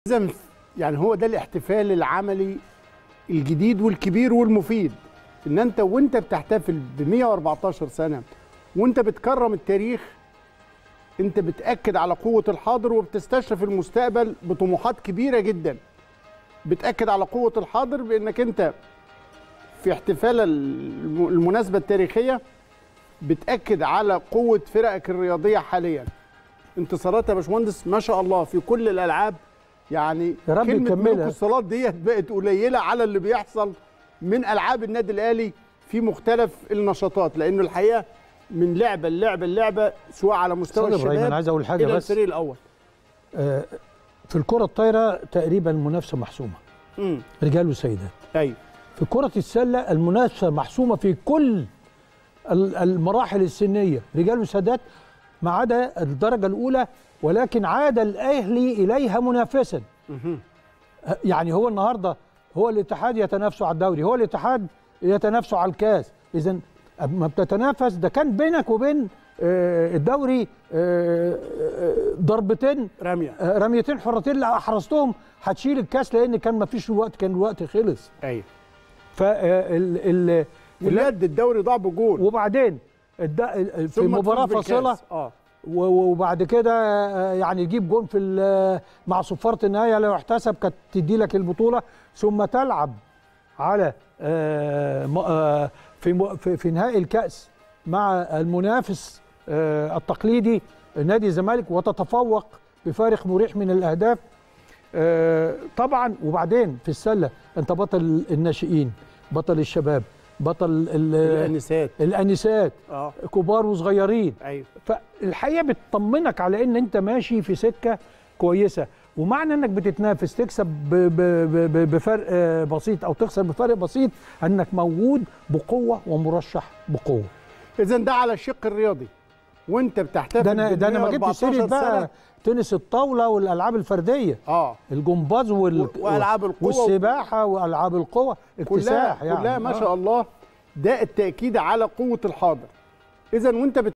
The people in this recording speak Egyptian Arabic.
اذا يعني هو ده الاحتفال العملي الجديد والكبير والمفيد ان انت وانت بتحتفل ب 114 سنه وانت بتكرم التاريخ انت بتاكد على قوه الحاضر وبتستشرف المستقبل بطموحات كبيره جدا بتاكد على قوه الحاضر بانك انت في احتفال الم- المناسبه التاريخيه بتاكد على قوه فرقك الرياضيه حاليا انتصارات يا باشمهندس ما شاء الله في كل الالعاب يعني يا رب كلمه يكملها. ملوك الصالات ديت بقت قليله على اللي بيحصل من العاب النادي الاهلي في مختلف النشاطات لانه الحقيقه من لعبه للعبه للعبه سواء على مستوى أستاذ إبراهيم، الشباب أنا عايز أقول حاجة الى بس. الفريق الاول آه، في الكرة الطايرة تقريبا المنافسة محسومة امم رجال وسيدات ايوه في كرة السلة المنافسة محسومة في كل ال- المراحل السنية رجال وسادات ما عدا الدرجة الأولى ولكن عاد الأهلي إليها منافسا مهم. يعني هو النهاردة هو الاتحاد يتنافسوا على الدوري هو الاتحاد يتنافسوا على الكاس إذا ما بتتنافس ده كان بينك وبين آه، الدوري آه، آه، ضربتين راميه آه، رميتين حرتين لا احرزتهم هتشيل الكاس لان كان ما فيش وقت كان الوقت خلص ايوه ف ال ال واليد الدوري ضاع بجول وبعدين الد- ال- في ثم مباراه تفوز فاصله بالكاس. اه و- وبعد كده آه، يعني يجيب جون في ال- مع صفاره النهايه لو احتسب كانت تدي لك البطوله ثم تلعب على آه، م- آه، في م- في في نهائي الكاس مع المنافس آه، التقليدي نادي الزمالك وتتفوق بفارق مريح من الاهداف آه، طبعا وبعدين في السله انت بطل الناشئين بطل الشباب بطل ال- الانسات الانسات اه كبار وصغيرين ايوه فالحقيقه بتطمنك على ان انت ماشي في سكه كويسه ومعنى انك بتتنافس تكسب ب- ب- ب- بفرق آه، بسيط او تخسر بفرق بسيط انك موجود بقوه ومرشح بقوه اذا ده على الشق الرياضي وانت بتحتفل ده انا ده انا ما جبت 114 سيره بقى سنة. تنس الطاوله والالعاب الفرديه اه الجمباز وال... و- وألعاب القوة. والسباحه والعاب القوه كلها اكتساح يعني كلها ما آه. شاء الله ده التاكيد على قوه الحاضر اذا وانت